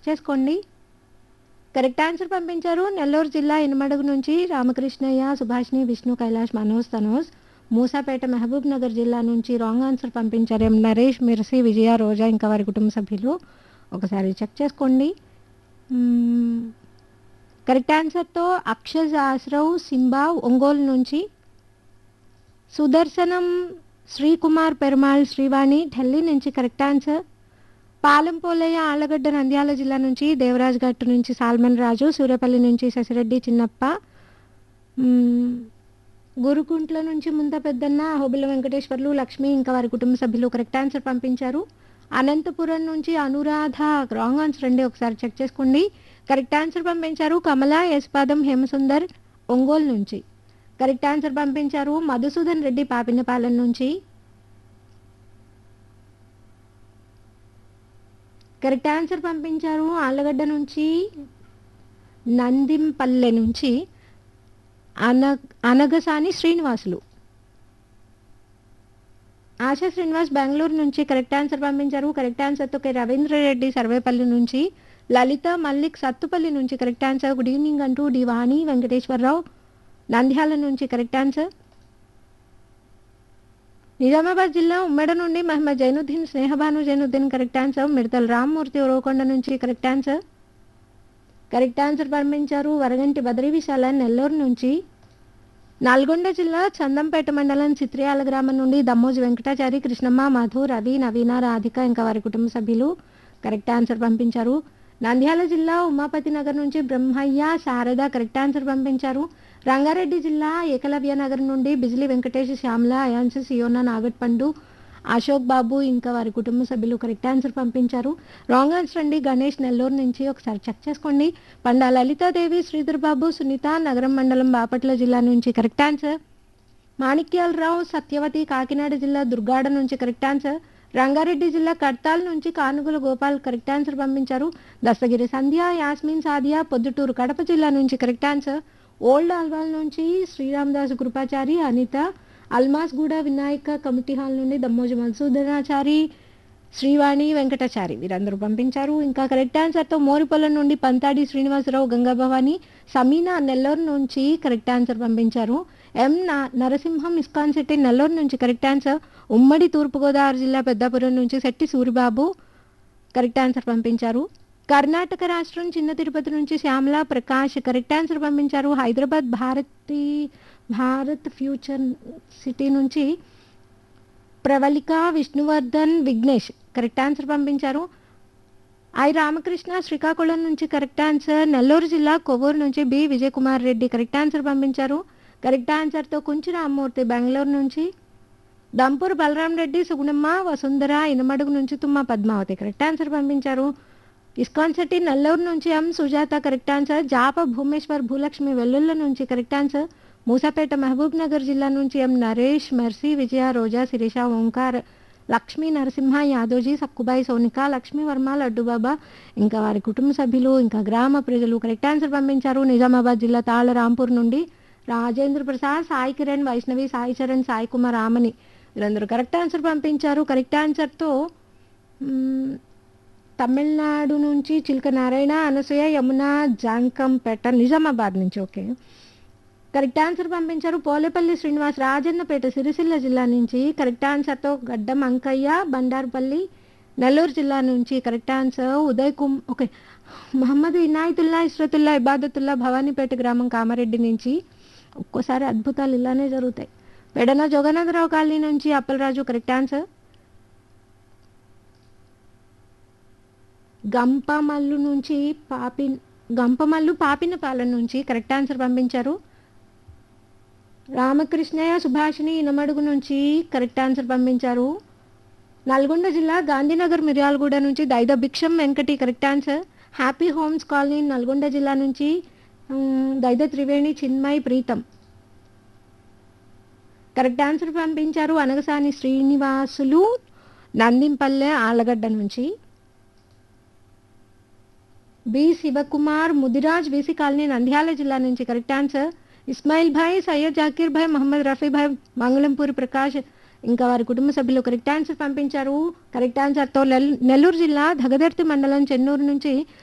చేసుకోండి correct answer పంపించారు నెల్లూరు జిల్లా ఇనుమడుగు నుంచి రామకృష్ణయ్య సుభాష్ని విష్ణు కైలాష్ మనోజ్ తనోజ్ మూసాపేట మహబూబ్ నగర్ జిల్లా నుంచి రాంగ్ ఆన్సర్ పంపించారు ఎం నరేష్ మిర్సి విజయ రోజా ఇంకా వారి కుటుంబ సభ్యులు ఒకసారి చెక్ చేసుకోండి మ్మ్. కరెక్ట్ ఆన్సర్తో అక్షజ్ ఆశ్రవ్ సింబా ఒంగోలు నుంచి సుదర్శనం శ్రీకుమార్ పెరుమాళ్ శ్రీవాణి ఢిల్లీ నుంచి కరెక్ట్ ఆన్సర్ పాలెంపోలయ్య ఆళ్లగడ్డ నంద్యాల జిల్లా నుంచి దేవరాజ్ గట్టు నుంచి సాల్మన్ రాజు సూర్యపల్లి నుంచి శశిరెడ్డి చిన్నప్ప మ్మ్. గురుకుంట్ల నుంచి ముంత పెద్దన్న హోబిల వెంకటేశ్వర్లు లక్ష్మి ఇంకా వారి కుటుంబ సభ్యులు కరెక్ట్ ఆన్సర్ పంపించారు అనంతపురం నుంచి అనురాధ రాంగ్ ఆన్సర్ అండి ఒకసారి చెక్ చేసుకోండి కరెక్ట్ ఆన్సర్ పంపించారు కమల యశ్పాదం హేమసుందర్ ఒంగోలు నుంచి కరెక్ట్ ఆన్సర్ పంపించారు మధుసూదన్ రెడ్డి పాపినపాలెం నుంచి కరెక్ట్ ఆన్సర్ పంపించారు ఆళ్ళగడ్డ నుంచి నందింపల్లె నుంచి అన అనగసాని శ్రీనివాసులు ఆశా శ్రీనివాస్ బెంగళూరు నుంచి కరెక్ట్ ఆన్సర్ పంపించారు కరెక్ట్ ఆన్సర్తో కే రవీంద్ర రెడ్డి సర్వేపల్లి నుంచి లలిత మల్లిక్ సత్తుపల్లి నుంచి కరెక్ట్ ఆన్సర్ గుడ్ ఈవినింగ్ అంటూ డి వాణి వెంకటేశ్వరరావు నంద్యాల నుంచి కరెక్ట్ ఆన్సర్ నిజామాబాద్ జిల్లా ఉమ్మడి నుండి మహమ్మద్ జైనుద్దీన్ స్నేహబాను జైనుద్దీన్ కరెక్ట్ ఆన్సర్ మిడతల రామ్మూర్తి ఉరవకొండ నుంచి కరెక్ట్ ఆన్సర్ కరెక్ట్ ఆన్సర్ పంపించారు వరగంటి బద్రీ విశాల నెల్లూరు నుంచి నల్గొండ జిల్లా చందంపేట మండలం చిత్రియాల గ్రామం నుండి దమ్మోజు వెంకటాచారి కృష్ణమ్మ మధు రవి నవీన రాధిక ఇంకా వారి కుటుంబ సభ్యులు కరెక్ట్ ఆన్సర్ పంపించారు నంద్యాల జిల్లా ఉమాపతి నగర్ నుంచి బ్రహ్మయ్య శారద కరెక్ట్ ఆన్సర్ పంపించారు రంగారెడ్డి జిల్లా ఏకలవ్య నగర్ నుండి బిజిలి వెంకటేష్ శ్యామల అయాన్సి సియోనా నాగట్పండు అశోక్ బాబు ఇంకా వారి కుటుంబ సభ్యులు కరెక్ట్ ఆన్సర్ పంపించారు రాంగ్ ఆన్సర్ అండి గణేష్ నెల్లూరు నుంచి ఒకసారి చెక్ చేసుకోండి పండా లలితాదేవి శ్రీధర్ బాబు సునీత నగరం మండలం బాపట్ల జిల్లా నుంచి కరెక్ట్ ఆన్సర్ మాణిక్యాలరావు సత్యవతి కాకినాడ జిల్లా దుర్గాడ నుంచి కరెక్ట్ ఆన్సర్ రంగారెడ్డి జిల్లా కడ్తాల్ నుంచి కానుగుల గోపాల్ కరెక్ట్ ఆన్సర్ పంపించారు దస్తగిరి సంధ్య యాస్మిన్ సాదియా పొద్దుటూరు కడప జిల్లా నుంచి కరెక్ట్ ఆన్సర్ ఓల్డ్ అల్వాల్ నుంచి శ్రీరామదాస్ కృపాచారి అనిత అల్మాస్గూడ వినాయక కమిటీ హాల్ నుండి దమ్మోజు మధుసూదనాచారి శ్రీవాణి వెంకటాచారి వీరందరూ పంపించారు ఇంకా కరెక్ట్ ఆన్సర్తో మోరిపొలం నుండి పంతాడి శ్రీనివాసరావు గంగాభవాని సమీనా నెల్లూరు నుంచి కరెక్ట్ ఆన్సర్ పంపించారు ఎం నా- నరసింహం ఇస్కాన్ సిటీ నెల్లూరు నుంచి కరెక్ట్ ఆన్సర్ ఉమ్మడి తూర్పుగోదావరి జిల్లా పెద్దాపురం నుంచి శెట్టి సూరిబాబు కరెక్ట్ ఆన్సర్ పంపించారు కర్ణాటక రాష్ట్రం చిన్న తిరుపతి నుంచి శ్యామల ప్రకాష్ కరెక్ట్ ఆన్సర్ పంపించారు హైదరాబాద్ భారతి భారత్ ఫ్యూచర్ సిటీ నుంచి ప్రవళిక విష్ణువర్ధన్ విఘ్నేష్ కరెక్ట్ ఆన్సర్ పంపించారు ఐ రామకృష్ణ శ్రీకాకుళం నుంచి కరెక్ట్ ఆన్సర్ నెల్లూరు జిల్లా కొవ్వూరు నుంచి B Vijayakumar Reddy correct answer పంపించారు కరెక్ట్ ఆన్సర్తో కుంచి రామ్మూర్తి బెంగళూరు నుంచి దంపూర్ బలరాం రెడ్డి సుగుణమ్మ వసుంధర ఇనమడుగు నుంచి తుమ్మ పద్మావతి కరెక్ట్ ఆన్సర్ పంపించారు ఇస్కాన్ శెట్టి నెల్లూరు నుంచి M Sujatha correct answer Japa Bhumeshwar Bhulakshmi Vellulla నుంచి కరెక్ట్ ఆన్సర్ మూసాపేట మహబూబ్ నగర్ జిల్లా నుంచి ఎం నరేష్ మెర్సీ విజయ రోజా శిరీష ఓంకార్ లక్ష్మీ నరసింహ యాదోజీ సక్కుబాయి సోనిక లక్ష్మీ వర్మ లడ్డుబాబా ఇంకా వారి కుటుంబ సభ్యులు ఇంకా గ్రామ ప్రజలు కరెక్ట్ ఆన్సర్ పంపించారు నిజామాబాద్ జిల్లా తాళ రాంపూర్ నుండి రాజేంద్ర ప్రసాద్ సాయి కిరణ్ వైష్ణవి సాయి చరణ్ సాయి కుమార్ రామని వీరందరూ కరెక్ట్ ఆన్సర్ పంపించారు కరెక్ట్ ఆన్సర్తో మ్మ్, తమిళనాడు నుంచి చిల్క నారాయణ అనసూయ యమున జాంకంపేట నిజామాబాద్ నుంచి ఓకే కరెక్ట్ ఆన్సర్ పంపించారు పోలేపల్లి శ్రీనివాస్ రాజన్నపేట సిరిసిల్ల జిల్లా నుంచి కరెక్ట్ ఆన్సర్తో గడ్డం అంకయ్య బండారుపల్లి నెల్లూరు జిల్లా నుంచి కరెక్ట్ ఆన్సర్ ఉదయ్ కుమ్ ఓకే మహమ్మద్ ఇనాయతుల్లా ఇస్రతుల్లా ఇబాదతుల్లా భవానీపేట గ్రామం కామారెడ్డి నుంచి ఒక్కోసారి అద్భుతాలు ఇలానే జరుగుతాయి పెడన జగన్నాథరావు కాలనీ నుంచి అప్పలరాజు కరెక్ట్ ఆన్సర్ గంపమల్లు నుంచి పాపి గంపమల్లు పాపినపాలెం నుంచి కరెక్ట్ ఆన్సర్ పంపించారు రామకృష్ణయ్య సుభాషిణి ఇనమడుగు నుంచి కరెక్ట్ ఆన్సర్ పంపించారు నల్గొండ జిల్లా గాంధీనగర్ మిర్యాలగూడ నుంచి Daida Bhiksham Venkati correct answer happy homes colony Nalgonda జిల్లా నుంచి మ్, దైద త్రివేణి చిన్మయ్ ప్రీతం కరెక్ట్ ఆన్సర్ పంపించారు అనగసాని శ్రీనివాసులు నందింపల్లె ఆలగడ్డ నుంచి B Sivakumar Mudiraj BC colony Nandyal జిల్లా నుంచి కరెక్ట్ ఆన్సర్ ఇస్మాయిల్ భాయ్ సయ్యద్ జాకీర్ భాయ్ మహమ్మద్ రఫీ భాయ్ మంగళంపూర్ ప్రకాష్ ఇంకా వారి కుటుంబ సభ్యులు కరెక్ట్ ఆన్సర్ పంపించారు కరెక్ట్ ఆన్సర్తో నెల్లూరు జిల్లా దగదర్తి మండలం చెన్నూరు నుంచి